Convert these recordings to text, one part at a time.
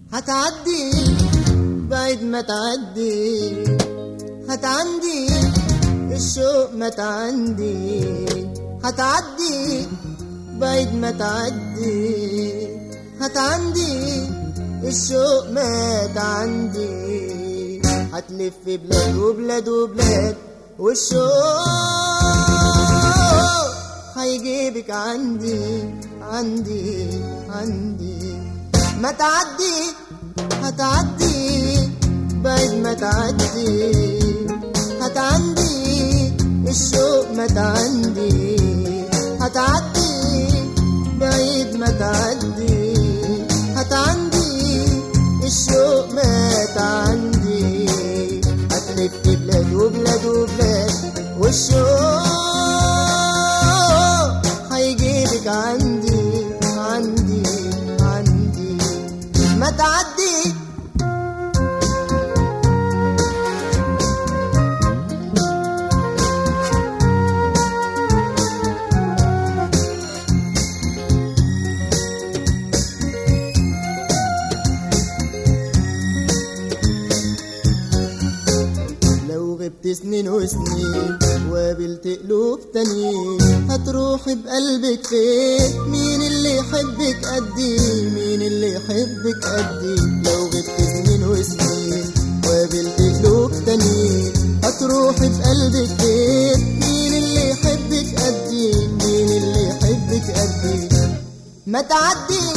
هتعدي بعد ما تعدي هتعندي الشوق ما تعندي هتعدي بعد ما تعدي هتعندي الشوق ما تعندي هتلف بلاد وبلاد وبلاد والشوق هيجيبك عندي عندي عندي ما تعدي هتعدي بعد ما تعدي هتعندي الشوق ما تعندي هتعدي بعيد ما تعدي هتعندي الشوق ما تعندي هتلف بلاد وبلاد وبلاد والشوق هيجيبك عندي عندي عندي ما تعدي لو غبت سنين وسنين وقابلت قلوب تانيين هتروح بقلبك فين مين اللي يحبك قدي مين اللي يحبك قدي لو غبت سنين وسنين وقابلت قلوب تانيين هتروح بقلبك فين مين اللي يحبك قدي مين اللي يحبك قدي ما تعدي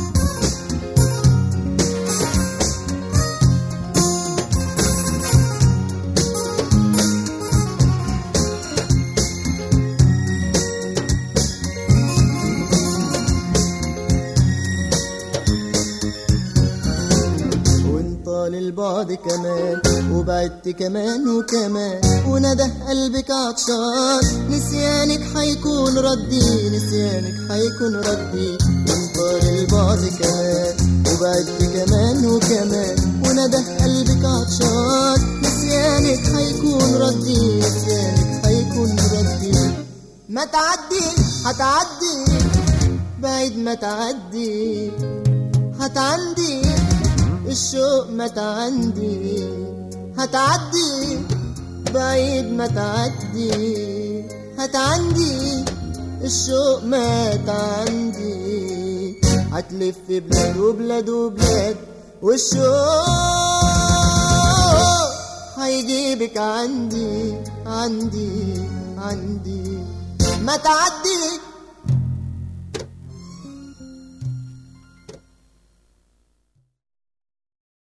وانطال البعد كمان وبعدت كمان وكمان وندى قلبك عطشان نسيانك حيكون ردي نسيانك حيكون ردي وانطال البعد كمان وبعدت كمان وكمان وندى قلبك عطشان نسيانك حيكون ردي نسيانك حيكون ردي ما تعدي هتعدي بعيد ما تعدي هتعندي الشوق ما تعندي هتعدي بعيد ما تعدي هتعندي الشوق ما تعندي هتلف بلاد وبلاد وبلاد والشوق هيجيبك عندي عندي عندي ما تعدي